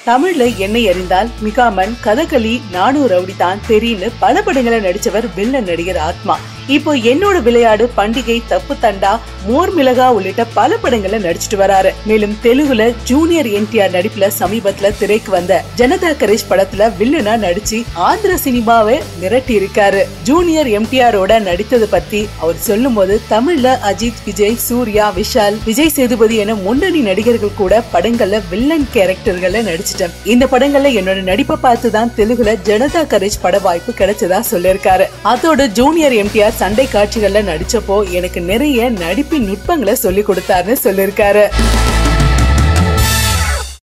தமிழ்ல என்னை அறிந்தால் மிகாமன் கதகளி நானூறு ரவுடி தான் தெரியுன்னு பல படங்களை நடிச்சவர் வில்லன் நடிகர் ஆத்மா இப்போ என்னோட விளையாடு பண்டிகை தப்பு தண்டா மோர் மிளகா உள்ளிட்ட பல படங்கள்ல நடிச்சிட்டு வராரு மேலும் தெலுங்குல ஜூனியர் என்டிஆர் நடிப்புல சமீபத்துல திரைக்கு வந்த ஜனதா கரேஷ் படத்துல வில்லனா நடிச்சு ஆந்திர சினிமாவை மிரட்டி இருக்காரு ஜூனியர் எம்டிஆரோட நடித்தது பத்தி அவர் சொல்லும் போது தமிழ்ல அஜித் விஜய் சூர்யா விஷால் விஜய் சேதுபதி என முன்னணி நடிகர்கள் கூட படங்கள்ல வில்லன் கேரக்டர்கள்ல நடிச்சிட்டேன் இந்த படங்கள்ல என்னோட நடிப்பை பார்த்து தான் தெலுங்குல ஜனதா கரேஜ் பட வாய்ப்பு கிடைச்சதா சொல்லியிருக்காரு அதோட ஜூனியர் எம்டிஆர் சண்டை காட்சிகள்ல நடிச்சப்போ எனக்கு நிறைய நடிப்பின் நுட்பங்களை சொல்லி கொடுத்தாருன்னு சொல்லியிருக்காரு